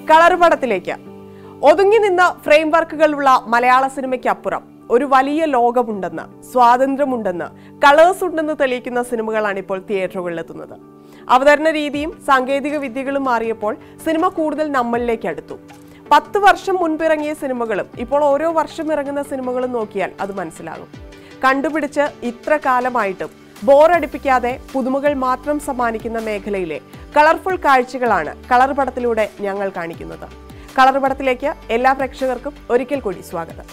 Colour പടത്തിലേക്ക് ഒതുങ്ങി നിന്ന frame വർക്കുകളുള്ള മലയാള സിനിമയ്ക്ക് അപ്പുറം ഒരു വലിയ ലോകമുണ്ടെന്ന് സ്വാതന്ത്ര്യമുണ്ടെന്ന് കളേഴ്സ് ഉണ്ടെന്ന് തെളിയിക്കുന്ന സിനിമകളാണ് ഇപ്പോൾ തിയേറ്ററുകളിലെത്തുന്നത് അവതരണ രീതിയും സാങ്കേതിക വിദ്യകളും മാറിയപ്പോൾ സിനിമ കൂടുതൽ നമ്മളിലേക്ക് അടുത്തു പത്ത് വർഷം മുൻപിറങ്ങിയ സിനിമകളും ഇപ്പോൾ ഓരോ വർഷം ഇറങ്ങുന്ന സിനിമകളും നോക്കിയാൽ അത് മനസ്സിലാകും കണ്ടുപിടിച്ച് ഇത്ര കാലമായിട്ടും ബോറടിപ്പിക്കാതെ പുതുമകൾ മാത്രം സമ്മാനിക്കുന്ന മേഖലയിലെ കളർഫുൾ കാഴ്ചകളാണ് കളർ പടത്തിലൂടെ ഞങ്ങൾ കാണിക്കുന്നത് കളർ പടത്തിലേക്ക് എല്ലാ പ്രേക്ഷകർക്കും ഒരിക്കൽ കൂടി സ്വാഗതം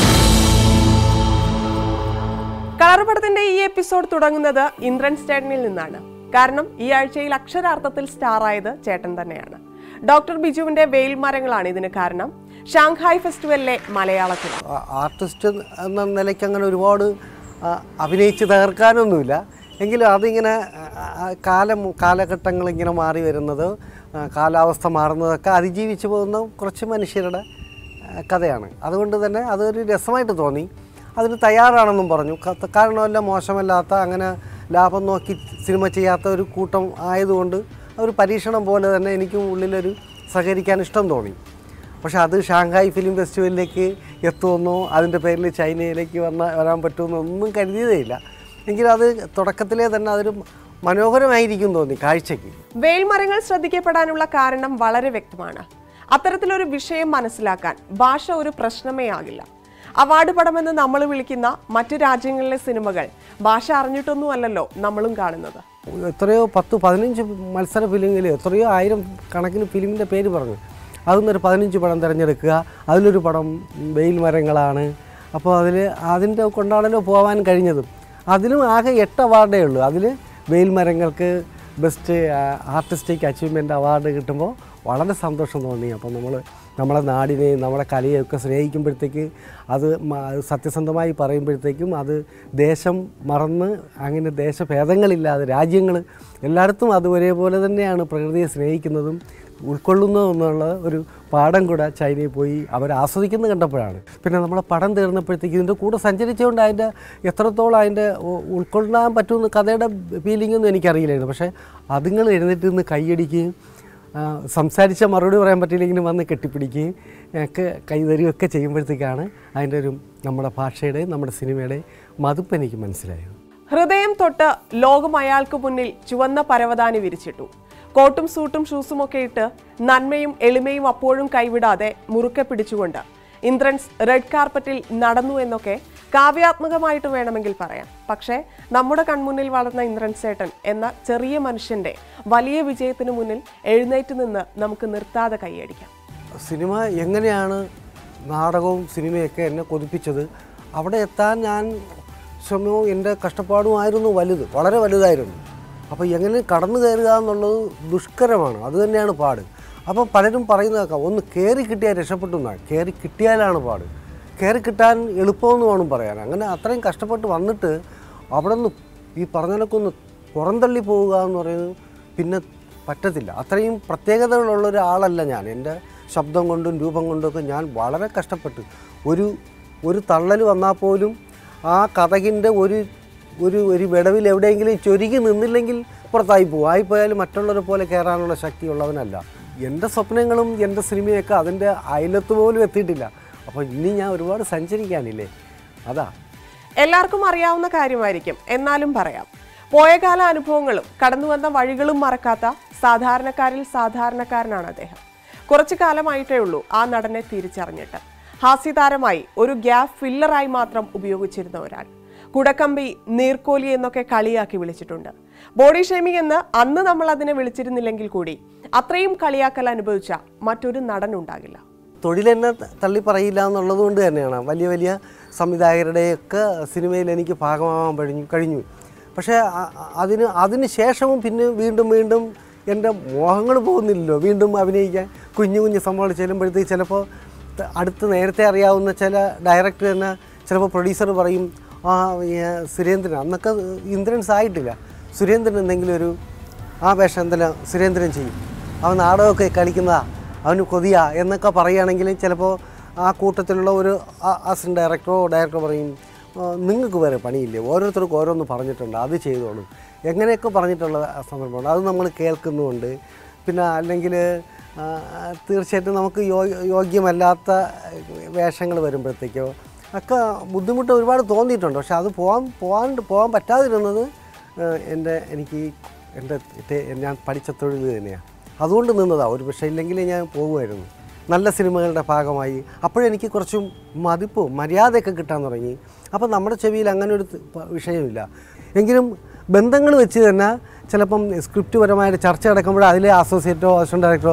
കളർ പടത്തിന്റെ ഈ എപ്പിസോഡ് തുടങ്ങുന്നത് ഇന്ദ്രൻ സ്റ്റേഡനിൽ നിന്നാണ് കാരണം ഈ ആഴ്ചയിൽ അക്ഷരാർത്ഥത്തിൽ സ്റ്റാർ ആയത് ചേട്ടൻ തന്നെയാണ് ഡോക്ടർ ബിജുവിന്റെ വെയിൽ മരങ്ങളാണ് ഇതിന് കാരണം ഷാങ്ഹായ് ഫെസ്റ്റിവലിലെ മലയാളത്തിൽ ആ- ആർട്ടിസ്റ്റ് എന്ന നിലയ്ക്ക് അങ്ങനെ ഒരുപാട് ആ, അഭിനയിച്ച് തകർക്കാനൊന്നുമില്ല എങ്കിലും അതിങ്ങനെ ആ, ആ, കാലം കാലഘട്ടങ്ങൾ ഇങ്ങനെ മാറി വരുന്നത് ആ, കാലാവസ്ഥ മാറുന്നതൊക്കെ അതിജീവിച്ച് പോകുന്ന കുറച്ച് മനുഷ്യരുടെ ആ, കഥയാണ് അതുകൊണ്ട് തന്നെ അതൊരു രസമായിട്ട് തോന്നി അതിന് തയ്യാറാണെന്നും പറഞ്ഞു ക- കാരണമല്ല മോശമല്ലാത്ത അങ്ങനെ ലാഭം നോക്കി സിനിമ ചെയ്യാത്ത ഒരു കൂട്ടം ആയതുകൊണ്ട് ഒരു പരീക്ഷണം പോലെ തന്നെ എനിക്കും ഉള്ളിലൊരു സഹകരിക്കാൻ ഇഷ്ടം തോന്നി പക്ഷേ അത് ഷാങ്ഹായ് ഫിലിം ഫെസ്റ്റിവലിലേക്ക് എത്തുമെന്നോ അതിൻ്റെ പേരിൽ ചൈനയിലേക്ക് വന്ന വരാൻ പറ്റുമെന്നോ ഒന്നും കരുതിയതേയില്ല എങ്കിലും അത് തുടക്കത്തിലേ തന്നെ അതൊരു മനോഹരമായിരിക്കും തോന്നി കാഴ്ചയ്ക്ക് വെയിൽ മരങ്ങൾ ശ്രദ്ധിക്കപ്പെടാനുള്ള കാരണം വളരെ വ്യക്തമാണ് അത്തരത്തിലൊരു വിഷയം മനസ്സിലാക്കാൻ ഭാഷ ഒരു പ്രശ്നമേ ആകില്ല അവാർഡ് പടമെന്ന് നമ്മൾ വിളിക്കുന്ന മറ്റു രാജ്യങ്ങളിലെ സിനിമകൾ ഭാഷ അറിഞ്ഞിട്ടൊന്നും അല്ലല്ലോ നമ്മളും കാണുന്നത് എത്രയോ പത്ത് പതിനഞ്ച് മത്സര ഫിലിമിൽ എത്രയോ ആയിരം കണക്കിന് ഫിലിമിൻ്റെ പേര് പറഞ്ഞു അതിന്നൊരു പതിനഞ്ച് പടം തിരഞ്ഞെടുക്കുക അതിലൊരു പടം വെയിൽ മരങ്ങളാണ് അപ്പോൾ അതിൽ അതിൻ്റെ കൊണ്ടാണല്ലോ പോകാൻ കഴിഞ്ഞതും അതിലും ആകെ എട്ട് അവാർഡേ ഉള്ളൂ അതിൽ വെയിൽ മരങ്ങൾക്ക് ബെസ്റ്റ് ആർട്ടിസ്റ്റിക് അച്ചീവ്മെൻ്റ് അവാർഡ് കിട്ടുമ്പോൾ വളരെ സന്തോഷം തോന്നി അപ്പോൾ നമ്മൾ നമ്മളെ നാടിനെയും നമ്മുടെ കലയൊക്കെ സ്നേഹിക്കുമ്പോഴത്തേക്ക് അത് മ- സത്യസന്ധമായി പറയുമ്പോഴത്തേക്കും അത് ദേശം മറന്ന് അങ്ങനെ ദേശഭേദങ്ങളില്ലാതെ രാജ്യങ്ങൾ എല്ലായിടത്തും അത് ഒരേപോലെ തന്നെയാണ് പ്രകൃതിയെ സ്നേഹിക്കുന്നതും ഉൾക്കൊള്ളുന്നതും എന്നുള്ള ഒരു പാഠം കൂടെ ചൈനയിൽ പോയി അവർ ആസ്വദിക്കുന്നത് കണ്ടപ്പോഴാണ് പിന്നെ നമ്മളെ പടം തീർന്നപ്പോഴത്തേക്ക് ഇതിൻ്റെ കൂടെ സഞ്ചരിച്ചുകൊണ്ട് അതിൻ്റെ എത്രത്തോളം അതിൻ്റെ ഉ- ഉൾക്കൊള്ളാൻ പറ്റുമെന്ന് കഥയുടെ ഫീലിംഗ് ഒന്നും എനിക്കറിയില്ലായിരുന്നു പക്ഷേ അതുങ്ങൾ എഴുന്നേറ്റ് നിന്ന് കൈയടിക്കുകയും ആ, സംസാരിച്ച മറുപടി പറയാൻ പറ്റിയില്ലെങ്കിലും വന്ന് കെട്ടിപ്പിടിക്കുകയും ഒക്കെ കൈതരുകയൊക്കെ ചെയ്യുമ്പോഴത്തേക്കാണ് അതിൻ്റെ ഒരു നമ്മുടെ ഭാഷയുടെയും നമ്മുടെ സിനിമയുടെയും മതിപ്പ് എനിക്ക് മനസ്സിലായത് ഹൃദയം തൊട്ട് ലോകം അയാൾക്ക് മുന്നിൽ ചുവന്ന പരവതാനി വിരിച്ചിട്ടു കോട്ടും സൂട്ടും ഷൂസും ഒക്കെ ഇട്ട് നന്മയും എളിമയും അപ്പോഴും കൈവിടാതെ മുറുക്കെ പിടിച്ചുകൊണ്ട് ഇന്ദ്രൻസ് റെഡ് കാർപ്പറ്റിൽ നടന്നു എന്നൊക്കെ കാവ്യാത്മകമായിട്ട് വേണമെങ്കിൽ പറയാം പക്ഷേ നമ്മുടെ കൺമുന്നിൽ വളർന്ന ഇന്ദ്രൻ സേട്ടൻ എന്ന ചെറിയ മനുഷ്യന്റെ വലിയ വിജയത്തിന് മുന്നിൽ എഴുന്നേറ്റ് നിന്ന് നമുക്ക് നിർത്താതെ കൈയടിക്കാം സിനിമ എങ്ങനെയാണ് നാടകവും സിനിമയൊക്കെ എന്നെ കൊതിപ്പിച്ചത് അവിടെ എത്താൻ ഞാൻ ശ്രമവും എൻ്റെ കഷ്ടപ്പാടുമായിരുന്നു വലുത് വളരെ വലുതായിരുന്നു അപ്പോൾ എങ്ങനെ കടന്നു കയറുക എന്നുള്ളത് ദുഷ്കരമാണ് അത് തന്നെയാണ് പാട് അപ്പോൾ പലരും പറയുന്നത് കേൾക്കാം ഒന്ന് കയറി കിട്ടിയാൽ രക്ഷപ്പെട്ടു എന്നാണ് കയറി കിട്ടിയാലാണ് പാട് കയറി കിട്ടാൻ എളുപ്പമെന്ന് വേണം പറയാൻ അങ്ങനെ അത്രയും കഷ്ടപ്പെട്ട് വന്നിട്ട് അവിടെ നിന്ന് ഈ പറഞ്ഞതിനൊക്കെ ഒന്ന് പുറന്തള്ളി പോവുക എന്ന് പറയുന്നത് പിന്നെ പറ്റത്തില്ല അത്രയും പ്രത്യേകതകളുള്ള ഒരാളല്ല ഞാൻ എൻ്റെ ശബ്ദം കൊണ്ടും രൂപം കൊണ്ടുമൊക്കെ ഞാൻ വളരെ കഷ്ടപ്പെട്ട് ഒരു ഒരു തള്ളൽ വന്നാൽ പോലും ആ കഥകിൻ്റെ ഒരു ഒരു ഒരു വിടവിൽ എവിടെയെങ്കിലും ചൊരുങ്ങി നിന്നില്ലെങ്കിൽ പുറത്തായി പോകും ആയിപ്പോയാലും മറ്റുള്ളവരെ പോലെ കയറാനുള്ള ശക്തിയുള്ളവനല്ല എൻ്റെ സ്വപ്നങ്ങളും എൻ്റെ സിനിമയൊക്കെ അതിൻ്റെ അയലത്ത് പോലും എത്തിയിട്ടില്ല അപ്പോൾ ഇനി ഞാൻ ഒരുപാട് സഞ്ചരിക്കാനില്ലേ അതാ എല്ലാവർക്കും അറിയാവുന്ന കാര്യമായിരിക്കും എന്നാലും പറയാം പോയകാല അനുഭവങ്ങളും കടന്നുവന്ന വഴികളും മറക്കാത്ത സാധാരണക്കാരിൽ സാധാരണക്കാരനാണ് അദ്ദേഹം കുറച്ചു കാലമായിട്ടേ ഉള്ളൂ ആ നടനെ തിരിച്ചറിഞ്ഞിട്ട് ഹാസ്യതാരമായി ഒരു ഗ്യാപ്പ് ഫില്ലറായി മാത്രം ഉപയോഗിച്ചിരുന്ന ഒരാൾ കുടക്കമ്പി നീർക്കോലി എന്നൊക്കെ കളിയാക്കി വിളിച്ചിട്ടുണ്ട് ബോഡി ഷേമിംഗ് എന്ന് അന്ന് നമ്മൾ അതിനെ വിളിച്ചിരുന്നില്ലെങ്കിൽ കൂടി അത്രയും കളിയാക്കൽ അനുഭവിച്ച മറ്റൊരു നടൻ ഉണ്ടാകില്ല തൊഴിലെന്നെ തള്ളി പറയില്ല എന്നുള്ളത് കൊണ്ട് തന്നെയാണ് വലിയ വലിയ സംവിധായകരുടെയൊക്കെ സിനിമയിൽ എനിക്ക് ഭാഗമാകാൻ കഴിഞ്ഞു കഴിഞ്ഞു പക്ഷേ അ- അ- അതിന് അതിന് ശേഷവും പിന്നെ വീണ്ടും വീണ്ടും എൻ്റെ മോഹങ്ങൾ പോകുന്നില്ലല്ലോ വീണ്ടും അഭിനയിക്കാൻ കുഞ്ഞു കുഞ്ഞു സംഭവങ്ങൾ ചെല്ലുമ്പോഴത്തേക്ക് ചിലപ്പോൾ ത- അടുത്ത് നേരത്തെ അറിയാവുന്ന ചില ഡയറക്ടർ തന്നെ ചിലപ്പോൾ പ്രൊഡ്യൂസർ പറയും ആ ഏ, സുരേന്ദ്രൻ അന്നൊക്കെ ഇന്ദ്രൻസ് ആയിട്ടില്ല സുരേന്ദ്രൻ എന്തെങ്കിലും ഒരു ആ വേഷം എന്തെല്ലാം സുരേന്ദ്രൻ ചെയ്യും അവൻ നാടകമൊക്കെ കളിക്കുന്നതാ അവന് കൊതിയാ എന്നൊക്കെ പറയുകയാണെങ്കിൽ ചിലപ്പോൾ ആ കൂട്ടത്തിലുള്ള ഒരു അസിസ്റ്റന്റ് ഡയറക്ടറോ ഡയറക്ടറോ പറയും നിങ്ങൾക്ക് വേറെ പണിയില്ലേ ഓരോരുത്തർക്കും ഓരോന്ന് പറഞ്ഞിട്ടുണ്ട് അത് ചെയ്തോളും എങ്ങനെയൊക്കെ പറഞ്ഞിട്ടുള്ള സന്ദർഭമുണ്ട് അത് നമ്മൾ കേൾക്കുന്നുമുണ്ട് പിന്നെ അല്ലെങ്കിൽ ആ, തീർച്ചയായിട്ടും നമുക്ക് യോ- യോഗ്യമല്ലാത്ത വേഷങ്ങൾ വരുമ്പോഴത്തേക്കോ ഒക്കെ ബുദ്ധിമുട്ട് ഒരുപാട് തോന്നിയിട്ടുണ്ട് പക്ഷെ അത് പോകാൻ പോകാൻ പോകാൻ പറ്റാതിരുന്നത് ആ, എൻ്റെ എനിക്ക് എൻ്റെ തെ- ഞാൻ പഠിച്ച തൊഴിൽ തന്നെയാണ് അതുകൊണ്ട് നിന്നതാണ് ഒരു പക്ഷേ ഇല്ലെങ്കിൽ ഞാൻ പോകുമായിരുന്നു നല്ല സിനിമകളുടെ ഭാഗമായി അപ്പോഴെനിക്ക് കുറച്ചും മതിപ്പും മര്യാദയൊക്കെ കിട്ടാൻ തുടങ്ങി അപ്പോൾ നമ്മുടെ ചെവിയിൽ അങ്ങനെ ഒരു ത- പ- വിഷയമില്ല എങ്കിലും ബന്ധങ്ങൾ വെച്ച് തന്നെ ചിലപ്പം സ്ക്രിപ്റ്റ് പരമായിട്ട് ചർച്ച നടക്കുമ്പോൾ അതിലെ അസോസിയേറ്റോ അസിസ്റ്റൻ്റ് ഡയറക്ടറോ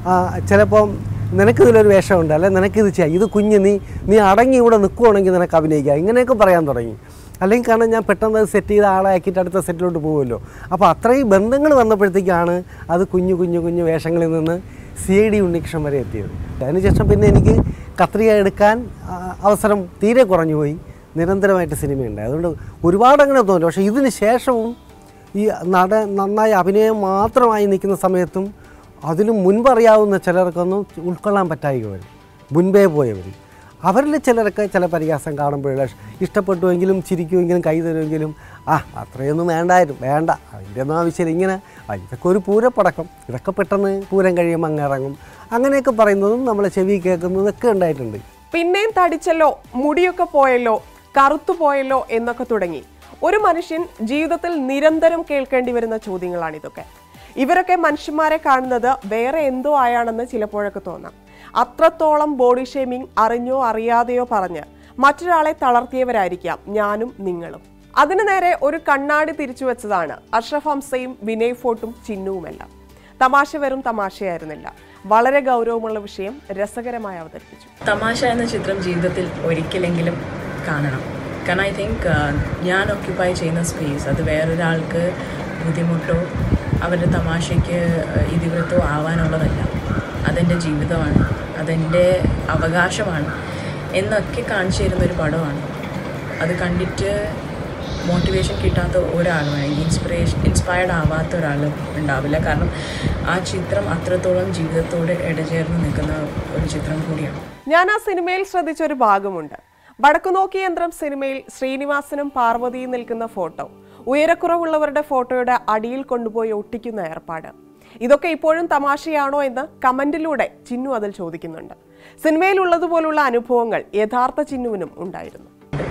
ചിലപ്പം നിനക്കിതിലൊരു വേഷമുണ്ട് അല്ലെ നിനക്കിത് ചെയ്യാം ഇത് കുഞ്ഞ് നീ നീ അടങ്ങി ഇവിടെ നിൽക്കുവാണെങ്കിൽ നിനക്ക് അഭിനയിക്കാം ഇങ്ങനെയൊക്കെ പറയാൻ തുടങ്ങി അല്ലെങ്കിൽ കാരണം ഞാൻ പെട്ടെന്ന് അത് സെറ്റ് ചെയ്ത ആളെ ആക്കിയിട്ട് അടുത്ത സെറ്റിലോട്ട് പോകുമല്ലോ അപ്പോൾ അത്രയും ബന്ധങ്ങൾ വന്നപ്പോഴത്തേക്കാണ് അത് കുഞ്ഞു കുഞ്ഞു കുഞ്ഞു വേഷങ്ങളിൽ നിന്ന് സി ഐ ഡി ഉണ്ണികൃഷ്ണൻ വരെ എത്തിയത് അതിനുശേഷം പിന്നെ എനിക്ക് കത്രിക എടുക്കാൻ ആ, അവസരം തീരെ കുറഞ്ഞു പോയി നിരന്തരമായിട്ട് സിനിമയുണ്ടായി അതുകൊണ്ട് ഒരുപാട് അങ്ങനെ തോന്നി പക്ഷേ ഇതിന് ശേഷവും ഈ നട നന്നായി അഭിനയം മാത്രമായി നിൽക്കുന്ന സമയത്തും അതിലും മുൻപറിയാവുന്ന ചിലർക്കൊന്നും ഉൾക്കൊള്ളാൻ പറ്റായിക വരും മുൻപേ പോയവർ അവരിൽ ചിലരൊക്കെ ചില പരിഹാസം കാണുമ്പോഴുള്ള ഇഷ്ടപ്പെട്ടുവെങ്കിലും ചിരിക്കുമെങ്കിലും കൈ തരുമെങ്കിലും ആ അത്രയൊന്നും വേണ്ടായിരുന്നു വേണ്ട അതിൻ്റെ ഒന്നും ആവശ്യമില്ല ഇങ്ങനെ ആ, ഇതൊക്കെ ഒരു പൂരപ്പടക്കം ഇതൊക്കെ പെട്ടെന്ന് പൂരം കഴിയുമ്പോൾ അങ്ങ് ഇറങ്ങും അങ്ങനെയൊക്കെ പറയുന്നതും നമ്മളെ ചെവി കേൾക്കുന്നതൊക്കെ ഉണ്ടായിട്ടുണ്ട് പിന്നെയും തടിച്ചല്ലോ മുടിയൊക്കെ പോയല്ലോ കറുത്തു പോയല്ലോ എന്നൊക്കെ തുടങ്ങി ഒരു മനുഷ്യൻ ജീവിതത്തിൽ നിരന്തരം കേൾക്കേണ്ടി വരുന്ന ചോദ്യങ്ങളാണ് ഇതൊക്കെ ഇവരൊക്കെ മനുഷ്യന്മാരെ കാണുന്നത് വേറെ എന്തോ ആയാണെന്ന് ചിലപ്പോഴൊക്കെ തോന്നാം അത്രത്തോളം ബോഡി ഷേമിംഗ് അറിഞ്ഞോ അറിയാതെയോ പറഞ്ഞ് മറ്റൊരാളെ തളർത്തിയവരായിരിക്കാം ഞാനും നിങ്ങളും അതിനു നേരെ ഒരു കണ്ണാടി തിരിച്ചു വെച്ചതാണ് അഷ്റഫ് ഹംസയും വിനയ് ഫോർട്ടും ചിന്നുവുമെല്ലാം തമാശ വെറും തമാശയായിരുന്നില്ല വളരെ ഗൗരവമുള്ള വിഷയം രസകരമായി അവതരിപ്പിച്ചു തമാശ എന്ന ചിത്രം ജീവിതത്തിൽ ഒരിക്കലെങ്കിലും കാണണം കാരണം ഐ തിങ്ക് ഞാൻ ഓക്യുപ്പൈ ചെയ്യുന്ന സ്പേസ് അത് വേറൊരാൾക്ക് ബുദ്ധിമുട്ടോ അവരുടെ തമാശയ്ക്ക് ഇതിവൃത്തോ ആവാനുള്ളതല്ല അതെൻ്റെ ജീവിതമാണ് അതെൻ്റെ അവകാശമാണ് എന്നൊക്കെ കാണിച്ചു തരുന്ന ഒരു പടമാണ് അത് കണ്ടിട്ട് മോട്ടിവേഷൻ കിട്ടാത്ത ഒരാളും അല്ലെങ്കിൽ ഇൻസ്പിറേഷൻ ഇൻസ്പയർഡ് ആവാത്ത ഒരാളും ഉണ്ടാവില്ല കാരണം ആ ചിത്രം അത്രത്തോളം ജീവിതത്തോട് ഇടചേർന്ന് നിൽക്കുന്ന ഒരു ചിത്രം കൂടിയാണ് ഞാൻ ആ സിനിമയിൽ ശ്രദ്ധിച്ച ഒരു ഭാഗമുണ്ട് വടക്കുനോക്കി യന്ത്രം സിനിമയിൽ ശ്രീനിവാസനും പാർവതിയും നിൽക്കുന്ന ഫോട്ടോ ഉയരക്കുറവുള്ളവരുടെ ഫോട്ടോയുടെ അടിയിൽ കൊണ്ടുപോയി ഒട്ടിക്കുന്ന ഏർപ്പാട് ഇതൊക്കെ ഇപ്പോഴും തമാശയാണോ എന്ന് കമന്റിലൂടെ ചിന്നു അതിൽ ചോദിക്കുന്നുണ്ട് സിനിമയിലുള്ളതുപോലുള്ള അനുഭവങ്ങൾ യഥാർത്ഥ ചിന്നുവിനും ഉണ്ടായിരുന്നു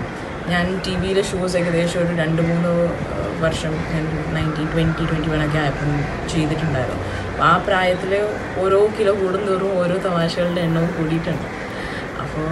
ഞാൻ ടി വിയിലെ ഷോസ് ഏകദേശം ഒരു രണ്ട് മൂന്ന് ഏഹ്, വർഷം ഞാൻ നയൻറ്റീൻ ട്വൻറ്റി ട്വൻറ്റി വൺ ഒക്കെ ആയപ്പം ചെയ്തിട്ടുണ്ടായിരുന്നു അപ്പോൾ ആ പ്രായത്തിൽ ഓരോ കിലോ കൂടുന്തോറും ഓരോ തമാശകളുടെ എണ്ണവും കൂടിയിട്ടുണ്ട് അപ്പോൾ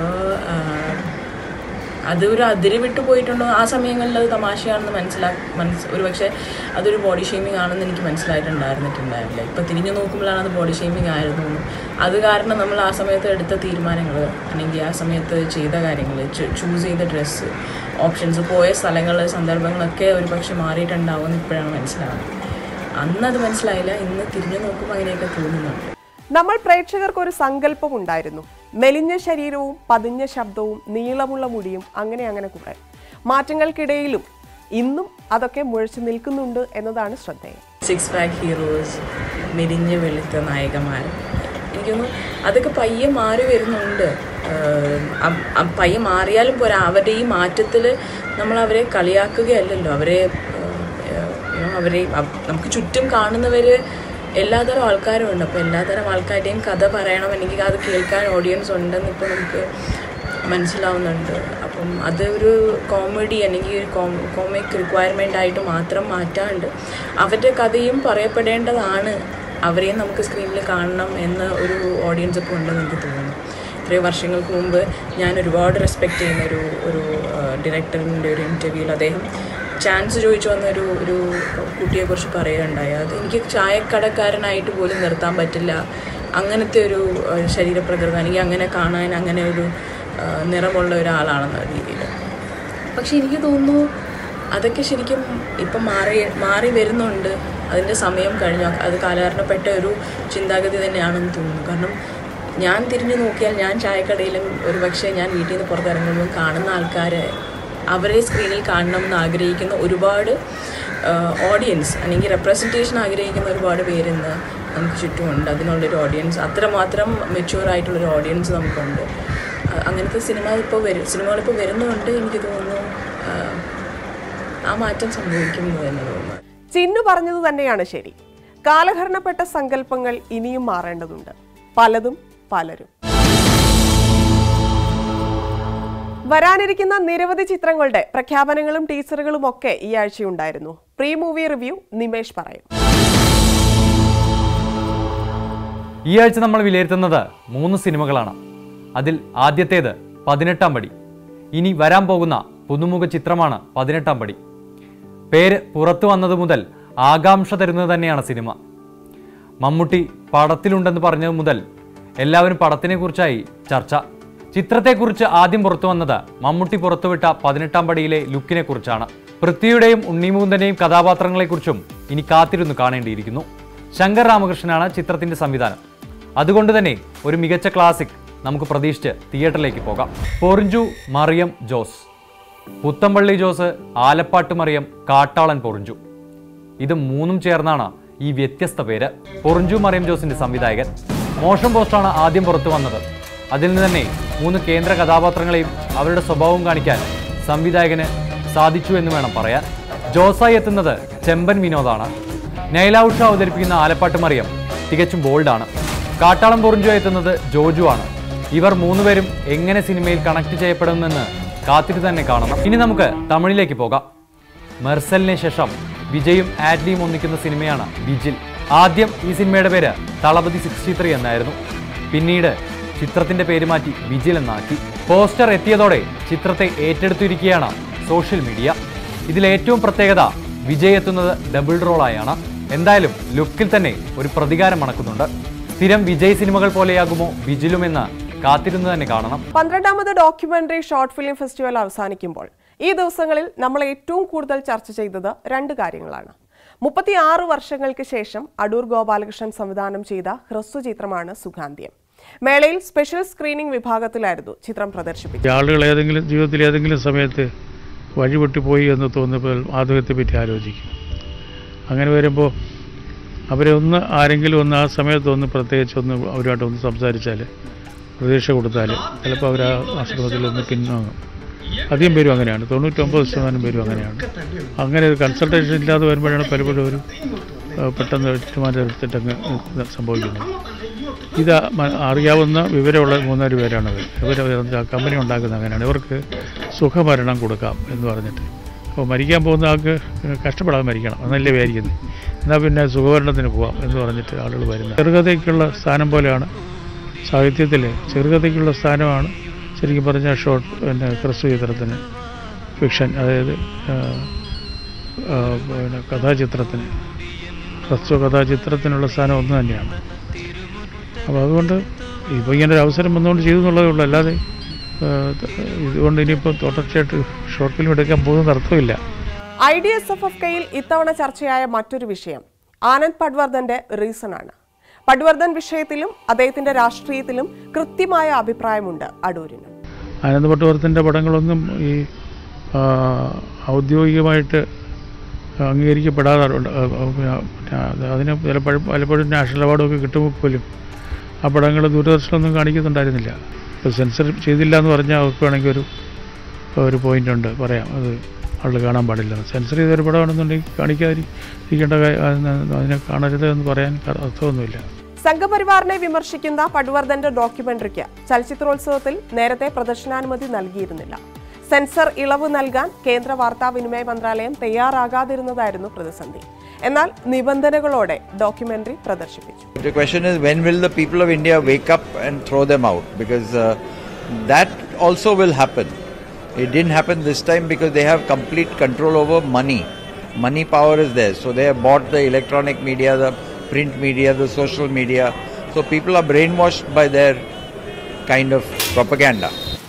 അത് ഒരു അതിര് വിട്ടു പോയിട്ടുണ്ടോ ആ സമയങ്ങളിൽ അത് തമാശയാണെന്ന് മനസ്സിലാ മനസ് ഒരു പക്ഷേ അതൊരു ബോഡി ഷേമിംഗ് ആണെന്ന് എനിക്ക് മനസ്സിലായിട്ടുണ്ടായിരുന്നിട്ടുണ്ടാവില്ല ഇപ്പം തിരിഞ്ഞു നോക്കുമ്പോഴാണ് അത് ബോഡി ഷേമിംഗ് ആയിരുന്നു എന്ന്. അത് കാരണം നമ്മൾ ആ സമയത്ത് എടുത്ത തീരുമാനങ്ങൾ അല്ലെങ്കിൽ ആ സമയത്ത് ചെയ്ത കാര്യങ്ങൾ ചൂസ് ചെയ്ത ഡ്രസ്സ് ഓപ്ഷൻസ് പോയ സ്ഥലങ്ങൾ സന്ദർഭങ്ങളൊക്കെ ഒരു പക്ഷെ മാറിയിട്ടുണ്ടാവുമെന്ന് ഇപ്പോഴാണ് മനസ്സിലാവുന്നത് അന്ന് അത് മനസ്സിലായില്ല ഇന്ന് തിരിഞ്ഞു നോക്കുമ്പോൾ അങ്ങനെയൊക്കെ തോന്നുന്നുണ്ട് നമ്മൾ പ്രേക്ഷകർക്ക് ഒരു സങ്കല്പം ഉണ്ടായിരുന്നു മെലിഞ്ഞ ശരീരവും പതിഞ്ഞ ശബ്ദവും നീളമുള്ള മുടിയും അങ്ങനെ അങ്ങനെ കുറെ മാറ്റങ്ങൾക്കിടയിലും ഇന്നും അതൊക്കെ മുഴച്ചു നിൽക്കുന്നുണ്ട് എന്നതാണ് ശ്രദ്ധേയം സിക്സ് പാക്ക് ഹീറോസ് മെലിഞ്ഞ് വെളുത്ത നായകന്മാർ എനിക്കൊന്ന് അതൊക്കെ പയ്യെ മാറി വരുന്നുണ്ട് ആഹ് അ- അ- പയ്യെ മാറിയാലും പോരാ അവരുടെ ഈ മാറ്റത്തിൽ നമ്മൾ അവരെ കളിയാക്കുകയല്ലല്ലോ അവരെ ആഹ് you know, അവരെ അവ- നമുക്ക് ചുറ്റും കാണുന്നവർ എല്ലാതരം ആൾക്കാരും ഉണ്ട് അപ്പോൾ എല്ലാതരം ആൾക്കാരുടെയും കഥ പറയണം അല്ലെങ്കിൽ അത് കേൾക്കാൻ ഓഡിയൻസ് ഉണ്ടെന്ന് ഇപ്പോൾ നമുക്ക് മനസ്സിലാവുന്നുണ്ട് അപ്പം അത് ഒരു കോമഡി അല്ലെങ്കിൽ ഒരു കോമിക് റിക്വയർമെൻ്റ് ആയിട്ട് മാത്രം മാറ്റാണ്ട് അവരുടെ കഥയും പറയപ്പെടേണ്ടതാണ് അവരെയും നമുക്ക് സ്ക്രീനിൽ കാണണം എന്ന് ഒരു ഓഡിയൻസ് ഇപ്പോൾ ഉണ്ടെന്ന് എനിക്ക് തോന്നുന്നു ഇത്രയും വർഷങ്ങൾക്ക് മുമ്പ് ഞാൻ ഒരുപാട് റെസ്പെക്റ്റ് ചെയ്യുന്ന ഒരു ഒരു ഡയറക്ടറിൻ്റെ ഒരു ഇൻ്റർവ്യൂവിൽ അദ്ദേഹം ചാൻസ് ചോദിച്ചു വന്ന ഒരു ഒരു കുട്ടിയെക്കുറിച്ച് പറയുകയുണ്ടായി അത് എനിക്ക് ചായക്കടക്കാരനായിട്ട് പോലും നിർത്താൻ പറ്റില്ല അങ്ങനത്തെ ഒരു ഏഹ്, ശരീരപ്രകൃതം അല്ലെങ്കിൽ അങ്ങനെ കാണാൻ അങ്ങനെ ഒരു ഏഹ്, നിറമുള്ള ഒരാളാണെന്ന രീതിയിൽ പക്ഷെ എനിക്ക് തോന്നുന്നു അതൊക്കെ ശരിക്കും ഇപ്പം മാറി മാറി വരുന്നുണ്ട് അതിൻ്റെ സമയം കഴിഞ്ഞു അത് കാലഹരണപ്പെട്ട ഒരു ചിന്താഗതി തന്നെയാണെന്ന് തോന്നുന്നു കാരണം ഞാൻ തിരിഞ്ഞു നോക്കിയാൽ ഞാൻ ചായക്കടയിലും ഒരു പക്ഷേ ഞാൻ വീട്ടിൽ നിന്ന് പുറത്തിറങ്ങുമ്പോൾ കാണുന്ന ആൾക്കാരെ അവരെ സ്ക്രീനിൽ കാണണമെന്ന് ആഗ്രഹിക്കുന്ന ഒരുപാട് ഓഡിയൻസ് അല്ലെങ്കിൽ റെപ്രസെൻറ്റേഷൻ ആഗ്രഹിക്കുന്ന ഒരുപാട് പേരിന്ന് നമുക്ക് ചുറ്റുമുണ്ട് അതിനുള്ളൊരു ഓഡിയൻസ് അത്രമാത്രം മെച്യൂർ ആയിട്ടുള്ളൊരു ഓഡിയൻസ് നമുക്കുണ്ട് അ- അങ്ങനത്തെ സിനിമ ഇപ്പോൾ വരും സിനിമകളിപ്പോൾ വരുന്നുണ്ട് എനിക്ക് തോന്നുന്നു ആ, ആ മാറ്റം സംഭവിക്കും എന്ന് തന്നെ തോന്നുന്നു ചിന്നു പറഞ്ഞത് തന്നെയാണ് ശരി കാലഹരണപ്പെട്ട സങ്കല്പങ്ങൾ ഇനിയും മാറേണ്ടതുണ്ട് പലതും പലരും വരാനിരിക്കുന്ന നിരവധി ചിത്രങ്ങളുടെ പ്രഖ്യാപനങ്ങളും ടീസറുകളും ഒക്കെ ഈ ആഴ്ചയുണ്ടായിരുന്നു പ്രീ മൂവി റിവ്യൂ നിമേഷ് പറയും ഈ ആഴ്ച നമ്മൾ വിലയിരുത്തുന്നത് മൂന്ന് സിനിമകളാണ് അതിൽ ആദ്യത്തേത് പതിനെട്ടാം പടി ഇനി വരാൻ പോകുന്ന പുതുമുഖ ചിത്രമാണ് പതിനെട്ടാം പടി പേര് പുറത്തു വന്നത് മുതൽ ആകാംക്ഷ തരുന്നത് തന്നെയാണ് സിനിമ മമ്മൂട്ടി പടത്തിലുണ്ടെന്ന് പറഞ്ഞത് മുതൽ എല്ലാവരും പടത്തിനെക്കുറിച്ചായി ചർച്ച ചിത്രത്തെക്കുറിച്ച് ആദ്യം പുറത്തു വന്നത് മമ്മൂട്ടി പുറത്തുവിട്ട പതിനെട്ടാം പടിയിലെ ലുക്കിനെ കുറിച്ചാണ് പൃഥ്വിയുടെയും ഉണ്ണിമുകുന്ദന്റെയും കഥാപാത്രങ്ങളെക്കുറിച്ചും ഇനി കാത്തിരുന്നു കാണേണ്ടിയിരിക്കുന്നു ശങ്കർ രാമകൃഷ്ണനാണ് ചിത്രത്തിന്റെ സംവിധാനം അതുകൊണ്ട് തന്നെ ഒരു മികച്ച ക്ലാസിക് നമുക്ക് പ്രതീക്ഷിച്ച് തിയേറ്ററിലേക്ക് പോകാം പൊറിഞ്ചു മറിയം ജോസ് പുത്തമ്പള്ളി ജോസ് ആലപ്പാട്ട് മറിയം കാട്ടാളൻ പൊറിഞ്ചു ഇത് മൂന്നും ചേർന്നാണ് ഈ വ്യത്യസ്ത പേര് പൊറിഞ്ചു മറിയം ജോസിന്റെ സംവിധായകൻ മോശം പോസ്റ്റാണ് ആദ്യം പുറത്തു വന്നത് അതിൽ നിന്ന് തന്നെ മൂന്ന് കേന്ദ്ര കഥാപാത്രങ്ങളെയും അവരുടെ സ്വഭാവവും കാണിക്കാൻ സംവിധായകന് സാധിച്ചു എന്ന് വേണം പറയാൻ ജോസായി എത്തുന്നത് ചെമ്പൻ വിനോദാണ് നൈല ഉഷ അവതരിപ്പിക്കുന്ന ആലപ്പാട്ട് മറിയം തികച്ചും ബോൾഡാണ് കാട്ടാളം പൊറിഞ്ചു എത്തുന്നത് ജോജു ആണ് ഇവർ മൂന്നുപേരും എങ്ങനെ സിനിമയിൽ കണക്ട് ചെയ്യപ്പെടുമെന്ന് കാത്തിട്ട് തന്നെ കാണണം ഇനി നമുക്ക് തമിഴിലേക്ക് പോകാം മെർസലിന് ശേഷം വിജയും ആഡ്ലിയും ഒന്നിക്കുന്ന സിനിമയാണ് വിജിൽ ആദ്യം ഈ സിനിമയുടെ പേര് തളപതി സിക്സ്റ്റി ത്രീ എന്നായിരുന്നു പിന്നീട് ചിത്രത്തിന്റെ പേര് മാറ്റി വിജിൽ എന്നാക്കി പോസ്റ്റർ എത്തിയതോടെ ചിത്രത്തെ ഏറ്റെടുത്തിരിക്കുകയാണ് സോഷ്യൽ മീഡിയ ഇതിൽ ഏറ്റവും പ്രത്യേകത വിജയ് എത്തുന്നത് ഡബിൾ റോളായാണ് എന്തായാലും ലുക്കിൽ തന്നെ ഒരു പ്രതികാരം മണക്കുന്നുണ്ട് സ്ഥിരം വിജയ് സിനിമകൾ പോലെയാകുമോ വിജിലുമെന്ന് കാത്തിരുന്ന് തന്നെ കാണണം പന്ത്രണ്ടാമത് ഡോക്യുമെന്ററി ഷോർട്ട് ഫിലിം ഫെസ്റ്റിവൽ അവസാനിക്കുമ്പോൾ ഈ ദിവസങ്ങളിൽ നമ്മൾ ഏറ്റവും കൂടുതൽ ചർച്ച ചെയ്തത് രണ്ട് കാര്യങ്ങളാണ് മുപ്പത്തിയാറ് വർഷങ്ങൾക്ക് ശേഷം അടൂർ ഗോപാലകൃഷ്ണൻ സംവിധാനം ചെയ്ത ഹ്രസ്വ ചിത്രമാണ് സുഗാന്ധ്യം മേളയിൽ സ്പെഷ്യൽ സ്ക്രീനിംഗ് വിഭാഗത്തിലായിരുന്നു ചിത്രം പ്രദർശിപ്പിച്ചത് ഈ ആളുകൾ ഏതെങ്കിലും ജീവിതത്തിൽ ഏതെങ്കിലും സമയത്ത് വഴിവിട്ടുപോയി എന്ന് തോന്നുമ്പോൾ ആത്മഹത്യയെ പറ്റി ആലോചിക്കും അങ്ങനെ വരുമ്പോൾ അവരെ ഒന്ന് ആരെങ്കിലും ഒന്ന് ആ സമയത്ത് ഒന്ന് പ്രത്യേകിച്ച് ഒന്ന് അവരുമായിട്ട് ഒന്ന് സംസാരിച്ചാൽ പ്രതീക്ഷ കൊടുത്താൽ ചിലപ്പോൾ അവർ ആ ആശ്രമത്തിൽ ഒന്ന് പിന്നോങ്ങും അധികം പേരും അങ്ങനെയാണ് തൊണ്ണൂറ്റൊമ്പത് ശതമാനം പേരും അങ്ങനെയാണ് അങ്ങനെ ഒരു കൺസൾട്ടേഷൻ ഇല്ലാതെ വരുമ്പോഴാണ് പലപ്പോഴും ഒരു ആ, പെട്ടെന്ന് തീരുമാനം എടുത്തിട്ടങ്ങ് സംഭവിക്കുന്നത് ഇത് മ- അറിയാവുന്ന വിവരമുള്ള മൂന്നാല് പേരാണ് ഇവർ ഇവർ കമ്പനി ഉണ്ടാക്കുന്നത് അങ്ങനെയാണ് ഇവർക്ക് സുഖമരണം കൊടുക്കാം എന്ന് പറഞ്ഞിട്ട് അപ്പോൾ മരിക്കാൻ പോകുന്ന ആൾക്ക് കഷ്ടപ്പെടാതെ മരിക്കണം എന്നല്ലേ വിചാരിക്കുന്നത് എന്നാൽ പിന്നെ സുഖമരണത്തിന് പോവാം എന്ന് പറഞ്ഞിട്ട് ആളുകൾ വരുന്നത് ചെറുകഥയ്ക്കുള്ള സ്ഥാനം പോലെയാണ് സാഹിത്യത്തിൽ ചെറുകഥയ്ക്കുള്ള സ്ഥാനമാണ് ശരിക്കും പറഞ്ഞാൽ ഷോർട്ട് പിന്നെ ഹ്രസ്വ ചിത്രത്തിന് ഫിക്ഷൻ അതായത് ആ, ആ, പിന്നെ കഥാചിത്രത്തിന് ഹ്രസ്വ കഥാചിത്രത്തിനുള്ള സ്ഥാനം ഒന്ന് തന്നെയാണ് അപ്പോൾ അതുകൊണ്ട് ഇപ്പോൾ ഇങ്ങനെ ഒരു അവസരം വന്നുകൊണ്ട് ചെയ്തു എന്നുള്ളതേ ഉള്ളൂ അല്ലാതെ ആ, ഇതുകൊണ്ട് ഇനിയിപ്പോൾ തുടർച്ചയായിട്ട് ഷോർട്ട് ഫിലിം എടുക്കാൻ പോകുന്ന അർത്ഥമില്ല I D S F F കെയിൽ ഇത്തവണ ചർച്ചയായ മറ്റൊരു വിഷയം ആനന്ദ് പട്വർദ്ധന്റെ റീസൺ ആണ് പട്വർദ്ധൻ വിഷയത്തിലും അദ്ദേഹത്തിന്റെ രാഷ്ട്രീയത്തിലും കൃത്യമായ അഭിപ്രായമുണ്ട് അടൂരിന് ആനന്ദപട്ടവർത്തിൻ്റെ പടങ്ങളൊന്നും ഈ ആ, ഔദ്യോഗികമായിട്ട് അംഗീകരിക്കപ്പെടാറുണ്ട് ആ, ആ, പിന്നെ അത് അതിന് ചിലപ്പോഴും പലപ്പോഴും നാഷണൽ അവാർഡൊക്കെ കിട്ടുമ്പോൾ പോലും ആ പടങ്ങൾ ദൂരദർശനമൊന്നും കാണിക്കുന്നുണ്ടായിരുന്നില്ല ഇപ്പോൾ സെൻസർ ചെയ്തില്ല എന്ന് പറഞ്ഞാൽ അവർക്ക് വേണമെങ്കിൽ ഒരു ഒരു പോയിന്റ് ഉണ്ട് പറയാം അത് ആൾ കാണാൻ പാടില്ല സെൻസർ ചെയ്ത ഒരു പടമാണെന്നുണ്ടെങ്കിൽ കാണിക്കാതിരിക്കേണ്ട കാ- അതിനെ കാണരുത് എന്ന് പറയാൻ അർത്ഥമൊന്നുമില്ല സംഘപരിവാറിനെ വിമർശിക്കുന്ന പട്വർദ്ധന്റെ ഡോക്യുമെന്ററിക്ക് ചലച്ചിത്രോത്സവത്തിൽ നേരത്തെ പ്രദർശനാനുമതി നൽകിയിരുന്നില്ല സെൻസർ ഇളവ് നൽകാൻ കേന്ദ്ര വാർത്താവിനിമയ മന്ത്രാലയം തയ്യാറാകാതിരുന്നതായിരുന്നു പ്രതിസന്ധി എന്നാൽ നിബന്ധനകളോടെ ഡോക്യുമെന്ററി പ്രദർശിപ്പിച്ചു The question is when will the people of India wake up and throw them out? Because uh, that also will happen. It didn't happen this time because they have complete control over money. Money power is there. So they have bought the electronic media, the print media, the social media. So people are brainwashed by their kind of propaganda.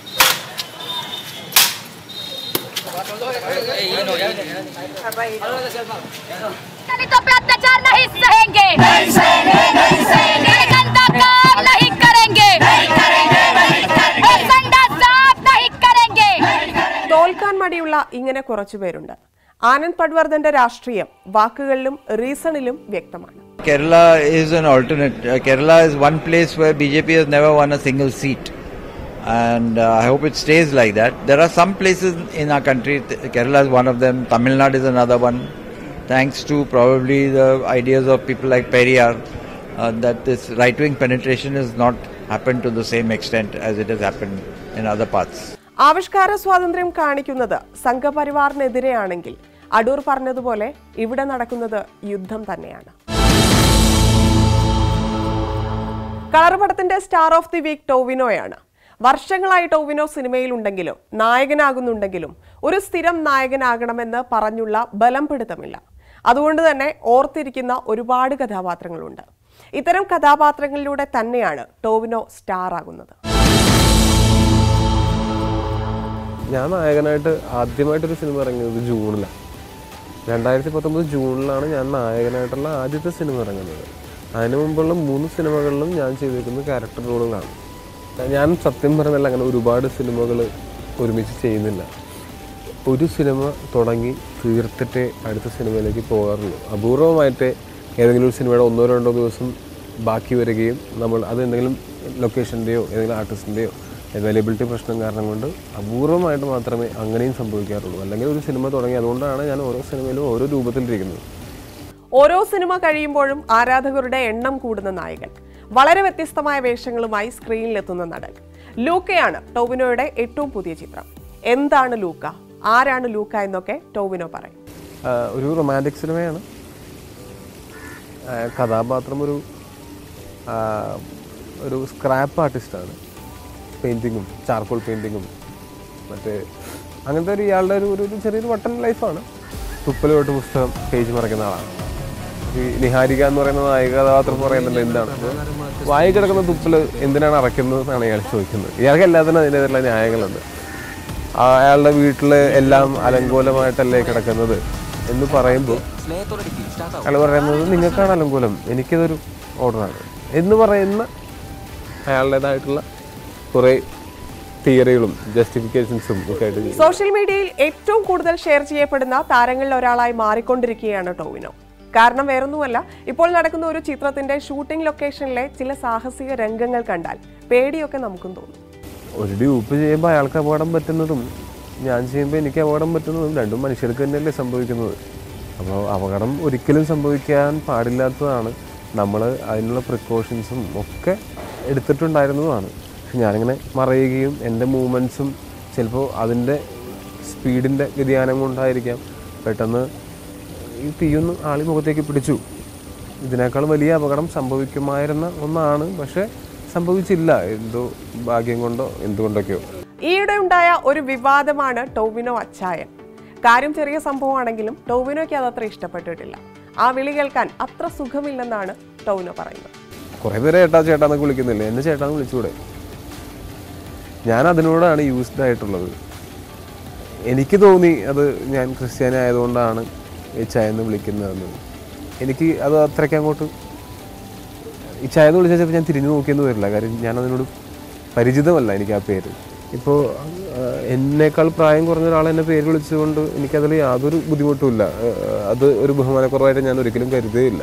दलितों पे अत्याचार नहीं सहेंगे नहीं सहेंगे नहीं सहेंगे गंदा काम नहीं करेंगे नहीं करेंगे नहीं करेंगे संडा साफ नहीं करेंगे തോൽക്കാൻ മടിയുള്ള ഇങ്ങനെ കുറച്ചുപേരുണ്ട് ആനന്ദ് പട്വർദ്ധന്റെ രാഷ്ട്രീയം വാക്കുകളിലും റീസണിലും വ്യക്തമാണ് Kerala is an alternate. Uh, Kerala is one place where BJP has never won a single seat. And uh, I hope it stays like that. There are some places in our country, th- Kerala is one of them, Tamil Nadu is another one, thanks to probably the ideas of people like Periyar, uh, that this right wing penetration has not happened to the same extent as it has happened in other parts. ആവിഷ്കാര സ്വാതന്ത്ര്യം കാണിക്കുന്നത് സംഘപരിവാറിനെതിരെയാണെങ്കിൽ അടൂർ പറഞ്ഞതുപോലെ ഇവിടെ നടക്കുന്നത് യുദ്ധം തന്നെയാണ് colour പടത്തിന്റെ star of the week ടോവിനോയാണ് വർഷങ്ങളായി ടോവിനോ സിനിമയിലുണ്ടെങ്കിലും നായകനാകുന്നുണ്ടെങ്കിലും ഒരു സ്ഥിരം നായകനാകണമെന്ന് പറഞ്ഞുള്ള ബലം പിടുത്തമില്ല അതുകൊണ്ട് തന്നെ ഓർത്തിരിക്കുന്ന ഒരുപാട് കഥാപാത്രങ്ങളുണ്ട് ഇത്തരം കഥാപാത്രങ്ങളിലൂടെ തന്നെയാണ് ടോവിനോ സ്റ്റാർ ആകുന്നത് ഞാൻ നായകനായിട്ട് ആദ്യമായിട്ടൊരു സിനിമ ഇറങ്ങിയത് ജൂണിലാണ് രണ്ടായിരത്തി പത്തൊമ്പത് ജൂണിലാണ് ഞാൻ നായകനായിട്ടുള്ള ആദ്യത്തെ സിനിമ ഇറങ്ങുന്നത് അതിനു മുമ്പുള്ള മൂന്ന് സിനിമകളിലും ഞാൻ ചെയ്തിരിക്കുന്നത് ക്യാരക്ടർ റോളുകളാണ് ഞാൻ സത്യം പറഞ്ഞാൽ അങ്ങനെ ഒരുപാട് സിനിമകൾ ഒരുമിച്ച് ചെയ്യുന്നില്ല ഒരു സിനിമ തുടങ്ങി തീർത്തിട്ടേ അടുത്ത സിനിമയിലേക്ക് പോകാറുള്ളൂ അപൂർവമായിട്ട് ഏതെങ്കിലും ഒരു സിനിമയുടെ ഒന്നോ രണ്ടോ ദിവസം ബാക്കി വരികയും നമ്മൾ അത് എന്തെങ്കിലും ലൊക്കേഷൻ്റെയോ ഏതെങ്കിലും ആർട്ടിസ്റ്റിൻ്റെയോ അവൈലബിലിറ്റി പ്രശ്നം കാരണം കൊണ്ട് അപൂർവമായിട്ട് മാത്രമേ അങ്ങനെയും സംഭവിക്കാറുള്ളൂ അല്ലെങ്കിൽ ഒരു സിനിമ തുടങ്ങി അതുകൊണ്ടാണ് ഞാൻ ഓരോ സിനിമയിലും ഓരോ രൂപത്തിലിരിക്കുന്നത് ഓരോ സിനിമ കഴിയുമ്പോഴും ആരാധകരുടെ എണ്ണം കൂടുന്ന നായകൻ വളരെ വ്യത്യസ്തമായ വേഷങ്ങളുമായി സ്ക്രീനിലെത്തുന്ന നടൻ ലൂക്കയാണ് ടോവിനോയുടെ ഏറ്റവും പുതിയ ചിത്രം എന്താണ് ലൂക്ക ആരാണ് ലൂക്ക എന്നൊക്കെ ടോവിനോ പറയും ആ, ഒരു റൊമാൻറ്റിക് സിനിമയാണ് ആ, കഥാപാത്രം ഒരു ആ, ഒരു സ്ക്രാപ്പ് ആർട്ടിസ്റ്റാണ് പെയിൻറ്റിങ്ങും ചാർക്കോൾ പെയിൻറ്റിങ്ങും മറ്റേ അങ്ങനത്തെ ഒരു ഇയാളുടെ ഒരു ഒരു- ഒരു ചെറിയൊരു വട്ടൻ ലൈഫാണ് തുപ്പലോട്ട് പുസ്തകം പേജ് മറക്കുന്ന ആളാണ് ഈ നിഹാരിക എന്ന് പറയുന്ന നായിക കഥാപാത്രം പറയുന്നത് എന്താണ് അപ്പോൾ വായി കിടക്കുന്ന തുപ്പൽ എന്തിനാണ് അറയ്ക്കുന്നത് എന്നാണ് ഇയാൾ ചോദിക്കുന്നത് ഇയാൾക്ക് എല്ലാത്തിനും അതിൻ്റെതായിട്ടുള്ള ന്യായങ്ങളുണ്ട് ആ, അയാളുടെ വീട്ടിൽ എല്ലാം അലങ്കോലമായിട്ടല്ലേ കിടക്കുന്നത് എന്ന് പറയുമ്പോൾ അയാൾ പറയുന്നത് നിങ്ങൾക്കാണ് അലങ്കോലം എനിക്കിതൊരു ഓർഡറാണ് എന്ന് പറയുന്ന അയാളുടേതായിട്ടുള്ള കുറേ തിയറികളും ജസ്റ്റിഫിക്കേഷൻസും ഒക്കെ ആയിട്ട് ചെയ്യും. സോഷ്യൽ മീഡിയയിൽ ഏറ്റവും കൂടുതൽ ഷെയർ ചെയ്യപ്പെടുന്ന താരങ്ങളിൽ ഒരാളായി മാറിക്കൊണ്ടിരിക്കുകയാണ് ടോവിനോ കാരണം വേറൊന്നുമല്ല ഇപ്പോൾ നടക്കുന്ന ഒരു ചിത്രത്തിന്റെ ഷൂട്ടിംഗ് ലൊക്കേഷനിലെ ചില സാഹസിക രംഗങ്ങൾ കണ്ടാൽ പേടിയൊക്കെ നമുക്കും തോന്നും ഒരു ഡ്യൂപ്പ് ചെയ്യുമ്പോൾ അയാൾക്ക് അപകടം പറ്റുന്നതും ഞാൻ ചെയ്യുമ്പോൾ എനിക്ക് അപകടം പറ്റുന്നതും രണ്ടും മനുഷ്യർക്ക് തന്നെയല്ലേ സംഭവിക്കുന്നത് അപ്പോൾ അപകടം ഒരിക്കലും സംഭവിക്കാൻ പാടില്ലാത്തതാണ് നമ്മൾ അതിനുള്ള പ്രിക്കോഷൻസും ഒക്കെ എടുത്തിട്ടുണ്ടായിരുന്നതുമാണ് പക്ഷെ ഞാനിങ്ങനെ മറയുകയും എൻ്റെ മൂവ്മെൻറ്റ്സും ചിലപ്പോൾ അതിൻ്റെ സ്പീഡിൻ്റെ വ്യതിയാനം കൊണ്ടായിരിക്കാം പെട്ടെന്ന് ഈ തീയൊന്ന് ആളി മുഖത്തേക്ക് പിടിച്ചു ഇതിനേക്കാൾ വലിയ അപകടം സംഭവിക്കുമായിരുന്ന ഒന്നാണ് പക്ഷേ സംഭവിച്ചില്ല എന്തോ ഭാഗ്യം കൊണ്ടോ എന്തുകൊണ്ടൊക്കെയോ ഈയിടെ ഉണ്ടായ ഒരു വിവാദമാണ് ടോവിനോ അച്ചായൻ കാര്യം ചെറിയ സംഭവമാണെങ്കിലും ടോവിനോയ്ക്ക് അതത്ര ഇഷ്ടപ്പെട്ടിട്ടില്ല ആ വിളി കേൾക്കാൻ അത്ര സുഖമില്ലെന്നാണ് ടോവിനോ പറയുന്നത് കുറേ പേര് ചേട്ടാ ചേട്ടാന്നൊക്കെ വിളിക്കുന്നില്ലേ എന്നെ ചേട്ടാന്ന് വിളിച്ചുകൂടെ ഞാൻ അതിനോടാണ് യൂസ്ഡ് ആയിട്ടുള്ളത് എനിക്ക് തോന്നി അത് ഞാൻ ക്രിസ്ത്യാനി ആയതുകൊണ്ടാണ് ഈ ചായ എന്ന് വിളിക്കുന്നതെന്ന് എനിക്ക് അത് അത്രയ്ക്ക് അങ്ങോട്ട് ഈ ചായ എന്ന് വിളിച്ചാൽ ചിലപ്പോൾ ഞാൻ തിരിഞ്ഞു നോക്കിയെന്ന് വരില്ല കാര്യം ഞാൻ അതിനോട് പരിചിതമല്ല എനിക്ക് ആ പേര് ഇപ്പോൾ എന്നേക്കാൾ പ്രായം കുറഞ്ഞ ഒരാൾ എന്നെ പേര് വിളിച്ചുകൊണ്ട് എനിക്കതിൽ യാതൊരു ബുദ്ധിമുട്ടുമില്ല ആ, അത് ഒരു ബഹുമാനക്കുറവായിട്ട് ഞാൻ ഒരിക്കലും കരുതുകയില്ല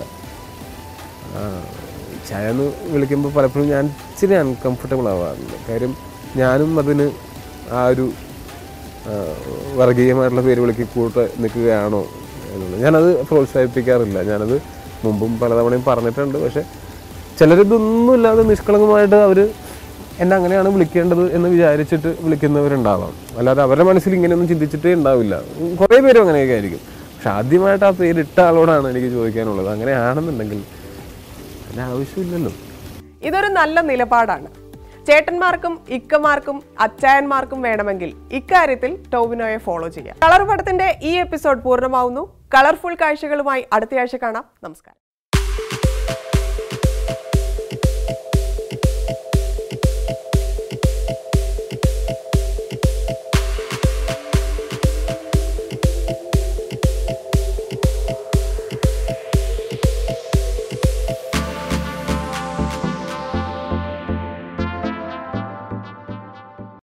ആ, ചായ എന്ന് വിളിക്കുമ്പോൾ പലപ്പോഴും ഞാൻ ഇച്ചിരി അൺകംഫർട്ടബിൾ ആവാറുണ്ട് കാര്യം ഞാനും അതിന് ആ ഒരു ആ, വർഗീയമായിട്ടുള്ള പേര് വിളിക്ക് കൂട്ട് നിൽക്കുകയാണോ എന്നുള്ളത് ഞാനത് പ്രോത്സാഹിപ്പിക്കാറില്ല ഞാനത് മുമ്പും പലതവണയും പറഞ്ഞിട്ടുണ്ട് പക്ഷെ ചിലരിതൊന്നുമില്ലാതെ നിഷ്കളങ്കമായിട്ട് അവർ എന്നെ അങ്ങനെയാണ് വിളിക്കേണ്ടത് എന്ന് വിചാരിച്ചിട്ട് വിളിക്കുന്നവരുണ്ടാവാം അല്ലാതെ അവരുടെ മനസ്സിൽ ഇങ്ങനെയൊന്നും ചിന്തിച്ചിട്ടേ ഉണ്ടാവില്ല ഉം, കുറേ പേരും അങ്ങനെയൊക്കെ ആയിരിക്കും പക്ഷെ ആദ്യമായിട്ട് ആ പേര് ഇട്ട ആളോടാണ് എനിക്ക് ചോദിക്കാനുള്ളത് അങ്ങനെയാണെന്നുണ്ടെങ്കിൽ അതിൻ്റെ ആവശ്യമില്ലല്ലോ ഇതൊരു നല്ല നിലപാടാണ് ചേട്ടന്മാർക്കും ഇക്കമാർക്കും അച്ചായന്മാർക്കും വേണമെങ്കിൽ ഇക്കാര്യത്തിൽ ടോവിനോയെ ഫോളോ ചെയ്യാം കളർ പടത്തിന്റെ ഈ എപ്പിസോഡ് പൂർണ്ണമാവുന്നു കളർഫുൾ കാഴ്ചകളുമായി അടുത്തയാഴ്ച കാണാം നമസ്കാരം